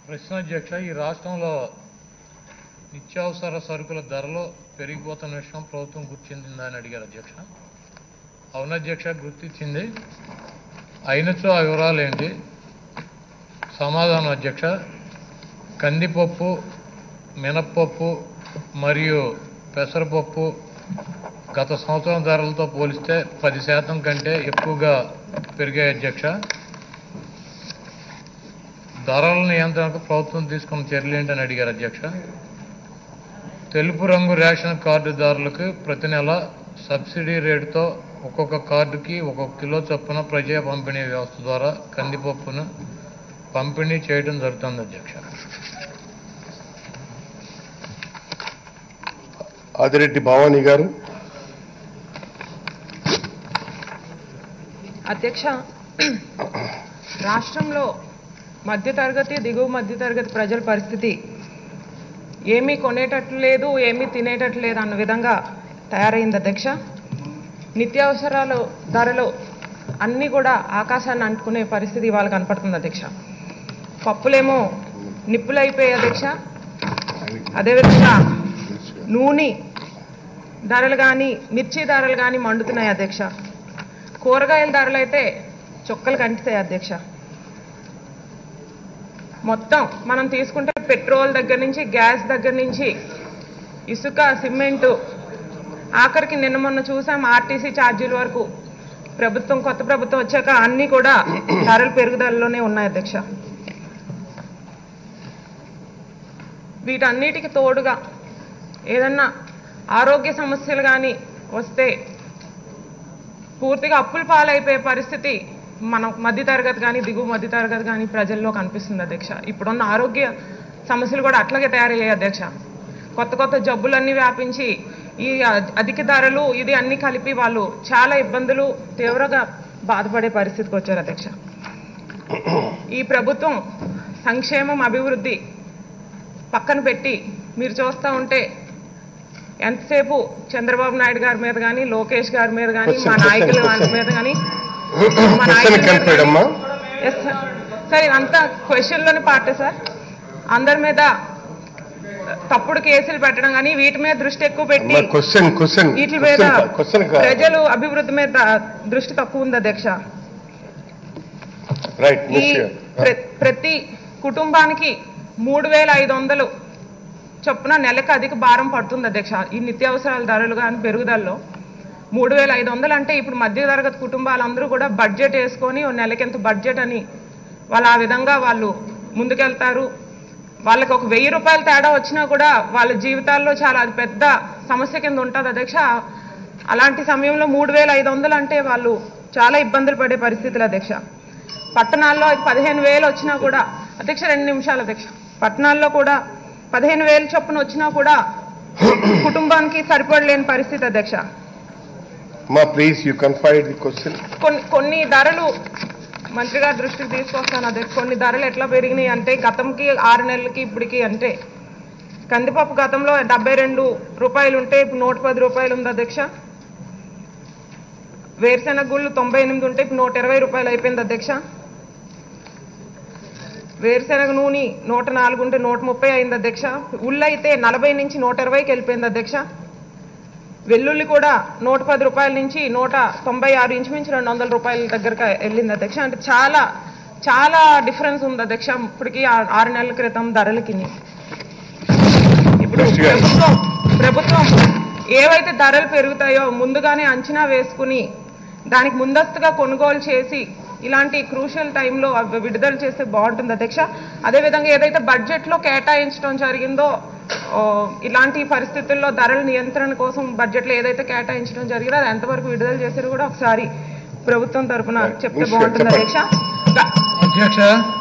ప్రశ్న అధ్యక్ష ఈ రాష్ట్రంలో నిత్యావసర సరుకుల ధరలు పెరిగిపోతున్న విషయం ప్రభుత్వం గుర్తించిందా అని అడిగారు అధ్యక్ష అవును అధ్యక్ష గుర్తించింది అయినచో ఆ వివరాలు ఏంటి సమాధానం అధ్యక్ష కందిపప్పు మినప్పప్పు మరియు పెసరపప్పు గత సంవత్సరం ధరలతో పోలిస్తే పది శాతం కంటే ఎక్కువగా పెరిగాయి అధ్యక్ష ధరల నియంత్రణకు ప్రభుత్వం తీసుకున్న చర్యలు ఏంటని అడిగారు అధ్యక్ష తెలుపు రంగు రేషన్ కార్డుదారులకు ప్రతి నెల సబ్సిడీ రేటుతో ఒక్కొక్క కార్డుకి ఒక్కొక్క కిలో చొప్పున ప్రజా పంపిణీ వ్యవస్థ ద్వారా కందిపప్పును పంపిణీ చేయడం జరుగుతుంది అధ్యక్ష ఆదిరెడ్డి భవానీ గారు అధ్యక్ష రాష్ట్రంలో మధ్యతరగతి దిగువ మధ్యతరగతి ప్రజల పరిస్థితి ఏమీ కొనేటట్లు లేదు ఏమీ తినేటట్లు లేదు అన్న విధంగా తయారైంది అధ్యక్ష నిత్యావసరాలు ధరలు అన్నీ కూడా ఆకాశాన్ని అంటుకునే పరిస్థితి ఇవాళ కనపడుతుంది అధ్యక్ష పప్పులేమో నిప్పులైపోయాయి అధ్యక్ష అదేవిధంగా నూనె ధరలు కానీ మిర్చి ధరలు కానీ మండుతున్నాయి అధ్యక్ష కూరగాయల ధరలు అయితే చుక్కలు కంటుతాయి అధ్యక్ష మొత్తం మనం తీసుకుంటే పెట్రోల్ దగ్గర నుంచి గ్యాస్ దగ్గర నుంచి ఇసుక సిమెంటు ఆఖరికి నిన్న మొన్న చూసాం ఆర్టీసీ ఛార్జీల వరకు ప్రభుత్వం కొత్త ప్రభుత్వం వచ్చాక అన్నీ కూడా ధరలు పెరుగుదలలోనే ఉన్నాయి అధ్యక్ష వీటన్నిటికి తోడుగా ఏదన్నా ఆరోగ్య సమస్యలు కానీ వస్తే పూర్తిగా అప్పుల పాలైపోయే పరిస్థితి మన మధ్యతరగతి కానీ దిగువ మధ్యతరగతి కానీ ప్రజల్లో కనిపిస్తుంది అధ్యక్ష ఇప్పుడున్న ఆరోగ్య సమస్యలు కూడా అట్లాగే తయారయ్యాయి అధ్యక్ష కొత్త కొత్త జబ్బులన్నీ వ్యాపించి ఈ అ- అధిక ధరలు ఇది అన్ని కలిపి వాళ్ళు చాలా ఇబ్బందులు తీవ్రంగా బాధపడే పరిస్థితికి వచ్చారు అధ్యక్ష ఈ ప్రభుత్వం సంక్షేమం అభివృద్ధి పక్కన పెట్టి మీరు చూస్తూ ఉంటే ఎంతసేపు చంద్రబాబు నాయుడు గారి మీద కానీ లోకేష్ గారి మీద కానీ మా నాయకుల వారి మీద కానీ మా క్వశ్చన్ నాయకుల మీద కన్ఫర్డ్ అమ్మా Yes, sir. సార్ ఇదంతా క్వశ్చన్లోని పార్టీ సార్ అందరి మీద తప్పుడు కేసులు పెట్టడం కానీ వీటి మీద దృష్టి ఎక్కువ పెట్టి అమ్మా క్వశ్చన్ క్వశ్చన్ వీటి మీద క్వశ్చన్ ప్రజలు అభివృద్ధి మీద దృష్టి తక్కువ ఉంది అధ్యక్ష రైట్ ఈ ప్ర- ప్రతి కుటుంబానికి మూడు వేల ఐదు వందలు చొప్పున నెలకు అధిక భారం పడుతుంది అధ్యక్ష ఈ నిత్యావసరాల ధరలు కానీ పెరుగుదలలో మూడు వేల ఐదు వందలు అంటే ఇప్పుడు మధ్యతరగతి కుటుంబాలందరూ కూడా బడ్జెట్ వేసుకొని ఓ నెలకింత బడ్జెట్ అని వాళ్ళు ఆ విధంగా వాళ్ళు ముందుకెళ్తారు వాళ్ళకి ఒక వెయ్యి రూపాయల తేడా వచ్చినా కూడా వాళ్ళ జీవితాల్లో చాలా అది పెద్ద సమస్య కింద ఉంటుంది అధ్యక్ష అలాంటి సమయంలో మూడు వేల ఐదు వందలు అంటే వాళ్ళు చాలా ఇబ్బందులు పడే పరిస్థితులు అధ్యక్ష పట్టణాల్లో అది పదిహేను వేలు వచ్చినా కూడా అధ్యక్ష రెండు నిమిషాలు అధ్యక్ష పట్టణాల్లో కూడా పదిహేను వేలు చొప్పున వచ్చినా కూడా కుటుంబానికి సరిపడలేని పరిస్థితి అధ్యక్ష మా please you confide the question కొన్ని కొన్ని ధరలు మంత్రి గారి దృష్టికి తీసుకొస్తాను అధ్యక్ష కొన్ని ధరలు ఎట్లా పెరిగినాయి అంటే గతంకి ఆరు నెలలకి ఇప్పటికి అంటే కందిపప్పు గతంలో డెబ్బై రెండు రూపాయలు ఉంటే ఇప్పుడు నూట పది రూపాయలు ఉంది అధ్యక్ష వేరుశెనగ గుళ్ళు తొంభై ఎనిమిది ఉంటే ఇప్పుడు నూట ఇరవై రూపాయలు అయిపోయింది అధ్యక్ష వేరుశెనగ నూనె నూట నాలుగు ఉంటే నూట ముప్పై అయింది అధ్యక్ష ఉల్లు అయితే నలభై నుంచి నూట ఇరవైకి వెళ్ళిపోయింది అధ్యక్ష వెల్లుల్లి కూడా నూట పది రూపాయల నుంచి నూట తొంభై ఆరు ఇంచుమించు రెండు వందల రూపాయల దగ్గరకు వెళ్ళింది అధ్యక్ష అంటే చాలా చాలా డిఫరెన్స్ ఉంది అధ్యక్ష ఇప్పటికి ఆ- ఆరు నెలల క్రితం ధరలకి ఇప్పుడు Next guy. ప్రభుత్వం ప్రభుత్వం ఏవైతే ధరలు పెరుగుతాయో ముందుగానే అంచనా వేసుకుని దానికి ముందస్తుగా కొనుగోలు చేసి ఇలాంటి క్రూషియల్ టైంలో అవి విడుదల చేస్తే బాగుంటుంది అధ్యక్ష అదేవిధంగా ఏదైతే బడ్జెట్లో కేటాయించడం జరిగిందో ఓ, ఇలాంటి పరిస్థితుల్లో ధరల నియంత్రణ కోసం బడ్జెట్లో ఏదైతే కేటాయించడం జరిగిందో అది ఎంతవరకు విడుదల చేశారో కూడా ఒకసారి ప్రభుత్వం తరపున చెప్తే Yes, sir. బాగుంటుంది చెప్పండి. అధ్యక్ష గా- అధ్యక్ష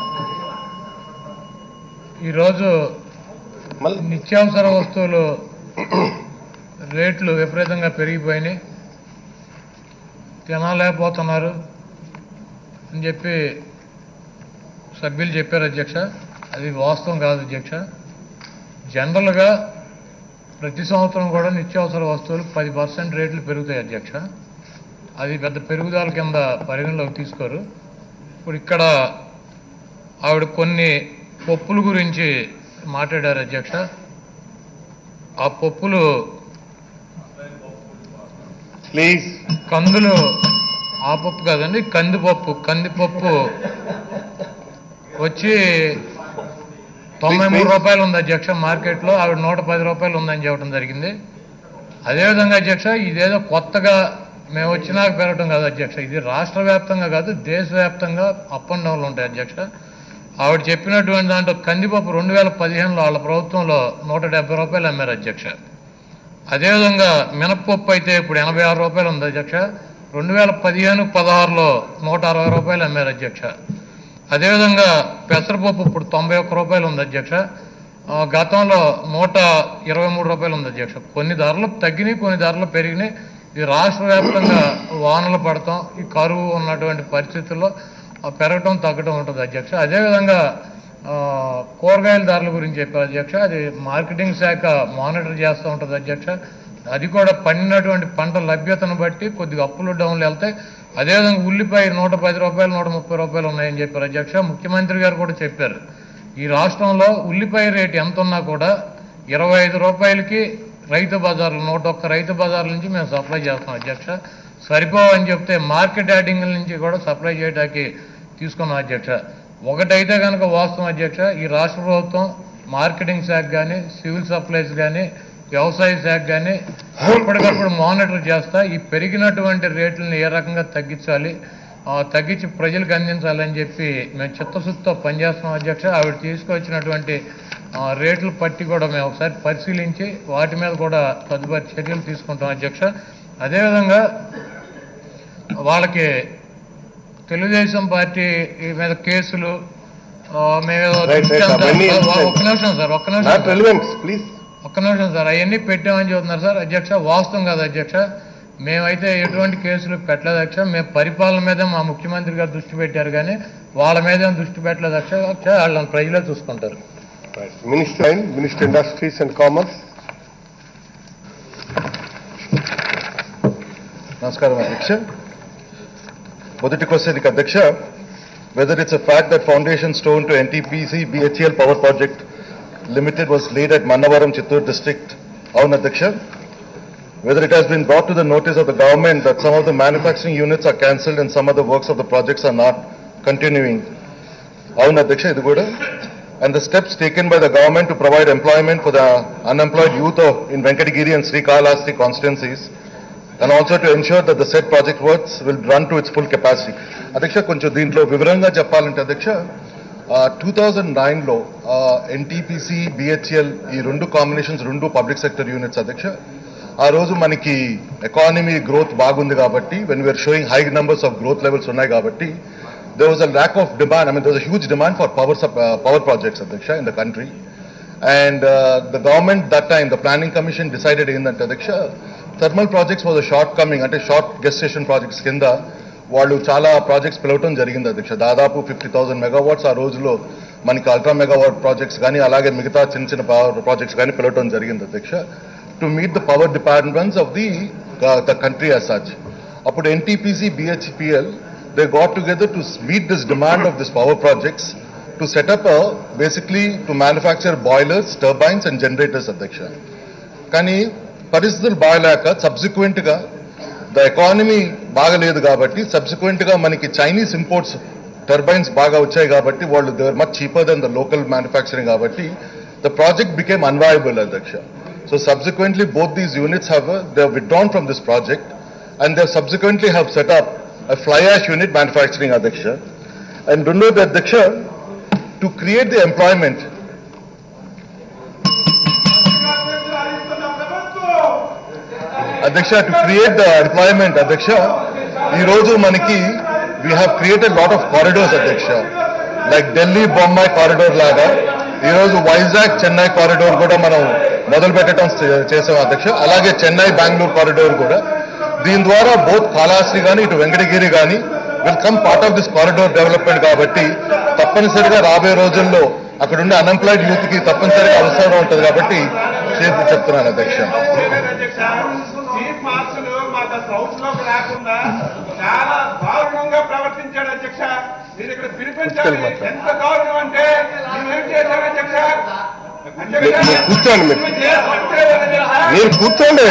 ఈరోజు మళ్ళీ నిత్యావసర వస్తువులు రేట్లు విపరీతంగా పెరిగిపోయినాయి తినలేకపోతున్నారు అని చెప్పి సభ్యులు చెప్పారు అధ్యక్ష అది వాస్తవం కాదు అధ్యక్ష జనరల్గా ప్రతి సంవత్సరం కూడా నిత్యావసర వస్తువులు పది పర్సెంట్ రేట్లు పెరుగుతాయి అధ్యక్ష అది పెద్ద పెరుగుదల కింద పరిగణలోకి తీసుకోరు ఇప్పుడు ఇక్కడ ఆవిడ కొన్ని పప్పుల గురించి మాట్లాడారు అధ్యక్ష ఆ పప్పులు Please, కందులు ఆ పప్పు కాదండి కందిపప్పు కందిపప్పు వచ్చి తొంభై మూడు రూపాయలు ఉంది అధ్యక్ష మార్కెట్లో ఆవిడ నూట పది రూపాయలు ఉందని చెప్పడం జరిగింది అదేవిధంగా అధ్యక్ష ఇదేదో కొత్తగా మేము వచ్చినాక పెరగటం కాదు అధ్యక్ష ఇది రాష్ట్ర వ్యాప్తంగా కాదు దేశవ్యాప్తంగా అప్ అండ్ డౌన్లు ఉంటాయి అధ్యక్ష ఆవిడ చెప్పినటువంటి దాంట్లో కందిపప్పు రెండు వేల పదిహేనులో వాళ్ళ ప్రభుత్వంలో నూట డెబ్బై రూపాయలు అమ్మారు అధ్యక్ష అదేవిధంగా మినప్పప్పు అయితే ఇప్పుడు ఎనభై ఆరు రూపాయలు ఉంది అధ్యక్ష రెండు వేల పదిహేను పదహారులో నూట అరవై రూపాయలు అమ్మారు అధ్యక్ష అదేవిధంగా పెసరపప్పు ఇప్పుడు తొంభై ఒక్క రూపాయలు ఉంది అధ్యక్ష ఆ, గతంలో నూట ఇరవై మూడు రూపాయలు ఉంది అధ్యక్ష కొన్ని ధరలు తగ్గినాయి కొన్ని ధరలు పెరిగినాయి ఈ రాష్ట్ర వ్యాప్తంగా వానలు పడతాం ఈ కరువు ఉన్నటువంటి పరిస్థితుల్లో ఆ, పెరగటం తగ్గటం ఉంటుంది అధ్యక్ష అదేవిధంగా ఆ, కూరగాయల ధరల గురించి చెప్పారు అధ్యక్ష అది మార్కెటింగ్ శాఖ మానిటర్ చేస్తూ ఉంటుంది అధ్యక్ష అది కూడా పండినటువంటి పంట లభ్యతను బట్టి కొద్దిగా అప్పులు డౌన్లు వెళ్తాయి అదేవిధంగా ఉల్లిపాయ నూట పది రూపాయలు నూట ముప్పై రూపాయలు ఉన్నాయని చెప్పారు అధ్యక్ష ముఖ్యమంత్రి గారు కూడా చెప్పారు ఈ రాష్ట్రంలో ఉల్లిపాయ రేటు ఎంత ఉన్నా కూడా ఇరవై ఐదు రూపాయలకి రైతు బజార్లు నూట ఒక్క రైతు బజార్ల నుంచి మేము సప్లై చేస్తాం అధ్యక్ష సరిపోవని చెప్తే మార్కెట్ యార్డింగ్ల నుంచి కూడా సప్లై చేయడానికి తీసుకున్నాం అధ్యక్ష ఒకటైతే కనుక వాస్తవం అధ్యక్ష ఈ రాష్ట్ర ప్రభుత్వం మార్కెటింగ్ శాఖ కానీ సివిల్ సప్లైస్ కానీ వ్యవసాయ శాఖ కానీ ఎప్పటికప్పుడు మానిటర్ చేస్తా ఈ పెరిగినటువంటి రేట్లను ఏ రకంగా తగ్గించాలి ఆ, తగ్గించి ప్రజలకు అందించాలని చెప్పి మేము చిత్తశుద్ధితో పనిచేస్తున్నాం అధ్యక్ష ఆవిడ తీసుకొచ్చినటువంటి ఆ, రేట్ల పట్టి కూడా మేము ఒకసారి పరిశీలించి వాటి మీద కూడా తదుపరి చర్యలు తీసుకుంటాం అధ్యక్ష అదేవిధంగా వాళ్ళకి తెలుగుదేశం పార్టీ మీద కేసులు ఆ, మేమేదో Right, right, చూసాం సార్. అవన్నీ ఒక్క నిమిషం సార్ ఒక్క నిమిషం not సార్. relevant, please. ఒక్క నిమిషం సార్ అవన్నీ పెట్టామని చెబుతున్నారు సార్ అధ్యక్ష వాస్తవం కాదు అధ్యక్ష మేమైతే ఎటువంటి కేసులు పెట్టలేదు అధ్యక్ష మేము పరిపాలన మీద మా ముఖ్యమంత్రి గారు దృష్టి పెట్టారు కానీ వాళ్ళ మీద ఏం దృష్టి పెట్టలేదు అధ్యక్ష అధ్యక్ష వాళ్ళని ప్రజలే చూసుకుంటారు Right. Minister, Minister Industries and Commerce. నమస్కారం అధ్యక్ష మొదటి క్వశ్చన్కి అధ్యక్ష whether it's a fact that foundation stone to NTPC BHEL power project limited was laid at Mannavaram Chittoor district అవును అధ్యక్ష whether it has been brought to the notice of the government that some of the manufacturing units are cancelled and some of the works of the projects are not continuing. అవును అధ్యక్ష ఇది కూడా and the steps taken by the government to provide employment for the unemployed youth of in Venkatagiri and Srikalahasti constituencies and also to ensure that the said project works will run to its full capacity. అధ్యక్ష కొంచెం దీంట్లో వివరంగా చెప్పాలంటే అధ్యక్ష two thousand నైన్లో NTPC BHEL ఈ రెండు combinations రెండు పబ్లిక్ సెక్టర్ యూనిట్స్ అధ్యక్ష ఆ రోజు మనకి ఎకానమీ గ్రోత్ బాగుంది కాబట్టి when we're showing high numbers of growth levels ఉన్నాయి కాబట్టి there was a lack of demand. I mean, there was a huge demand for power sup- uh, power projects, Adhiksha, in the country. And uh, the government that time, the planning commission decided in that Adhiksha, thermal projects was a shortcoming, అంటే short gestation projects కింద వాళ్ళు చాలా projects పిలవటం జరిగింది అధ్యక్ష దాదాపు fifty thousand megawatts ఆ రోజులో మనకి అల్ట్రా మెగావాట్ ప్రాజెక్ట్స్ కానీ అలాగే మిగతా చిన్న చిన్న పవర్ ప్రాజెక్ట్స్ కానీ పిలవటం జరిగింది అధ్యక్ష to meet the power departments of the the country as such. అప్పుడు NTPC BHPL they got together to meet this demand of these power projects to set up a basically to manufacture boilers, turbines and generators అధ్యక్ష కానీ పరిస్థితులు బాగలేక subsequent గా the economy బాగలేదు కాబట్టి subsequent గా మనకి చైనీస్ ఇంపోర్ట్స్ టర్బైన్స్ బాగా వచ్చాయి కాబట్టి వాళ్ళు they were much cheaper than the local manufacturing కాబట్టి ద ప్రాజెక్ట్ బికేమ్ అన్వయబుల్ అధ్యక్ష so subsequently both these units have they withdrawn from this project and they subsequently have set up a fly ash unit manufacturing Adhiksha. And రెండోది అధ్యక్ష to create the employment అధ్యక్ష to create the employment అధ్యక్ష ఈ రోజు మనకి we have created lot of corridors అధ్యక్ష like Delhi Bombay corridor లాగా ఈ రోజు వైజాగ్ చెన్నై కారిడోర్ కూడా మనం మొదలు పెట్టడం చే- చేసాం అధ్యక్ష అలాగే చెన్నై బెంగళూరు కారిడోర్ కూడా దీని ద్వారా బోత్ కాళహస్తి కానీ ఇటు వెంకటగిరి కానీ will come part of this corridor development కాబట్టి తప్పనిసరిగా రాబోయే రోజుల్లో అక్కడ ఉండే అన్ఎంప్లాయిడ్ యూత్ కి తప్పనిసరిగా అవసరం ఉంటుంది కాబట్టి చేసి చెప్తున్నాను అధ్యక్ష చీఫ్ మార్షల్ మాకు సౌత్ లోకి రాకుండా చాలా దారుణంగా ప్రవర్తించాడు అధ్యక్ష మీరు ఇక్కడ పిలిపి క్షమించాలి ఎంత దారుణం అంటే నువ్వేం చేశావు అధ్యక్ష మీరు- మీరు కూర్చోండి మీరు మీరు కూర్చోండి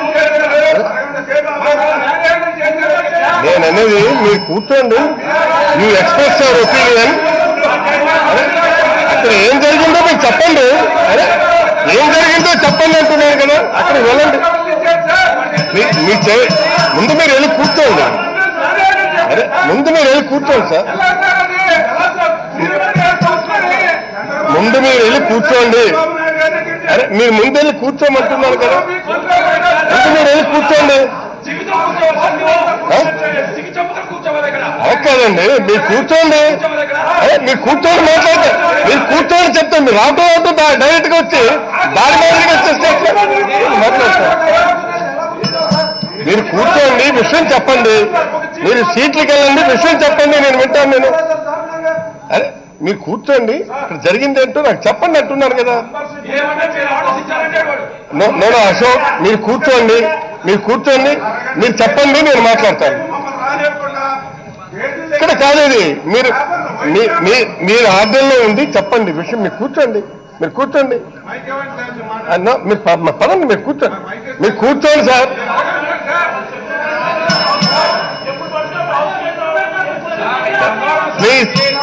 నేను అనేది మీరు కూర్చోండి యూ ఎక్స్ప్రెస్ యువర్ ఒపీనియన్ అక్కడ ఏం జరిగిందో మీకు చెప్పండి అరే ఏం జరిగిందో చెప్పండి అంటున్నాను కదా అక్కడ వెళ్ళండి మీ- మీ చే- ముందు మీరు వెళ్ళి కూర్చోండి అరే ముందు మీరు వెళ్ళి కూర్చోండి సార్ ముందు మీరు వెళ్ళి కూర్చోండి అరే మీరు ముందు వెళ్ళి కూర్చోమంటున్నారు కదా ముందు మీరు వెళ్ళి కూర్చోండి అలా కాదండి మీరు కూర్చోండి అరే మీరు కూర్చొని మాట్లాడితే మీరు కూర్చొని చెప్తే మీరు రావటం రావటం డైరెక్ట్ గా వచ్చి దారి మీదకి వచ్చేస్తే ఎట్లా? మాట్లాడతారు మీరు కూర్చోండి విషయం చెప్పండి మీరు సీట్లకి వెళ్ళండి విషయం చెప్పండి నేను వింటాను నేను అరే మీరు కూర్చోండి ఇక్కడ జరిగింది ఏంటో నాకు చెప్పండి అంటున్నారు కదా నో నో నో, అశోక్ మీరు కూర్చోండి మీరు కూర్చోండి మీరు చెప్పండి నేను మాట్లాడతాను ఇక్కడ కాదు ఇది మీరు మీ- మీ- మీరు ఆర్డర్లో ఉండి చెప్పండి విషయం మీరు కూర్చోండి మీరు కూర్చోండి అన్న మీరు ప- పదండి మీరు కూర్చోండి మీరు కూర్చోండి సార్ ప్లీజ్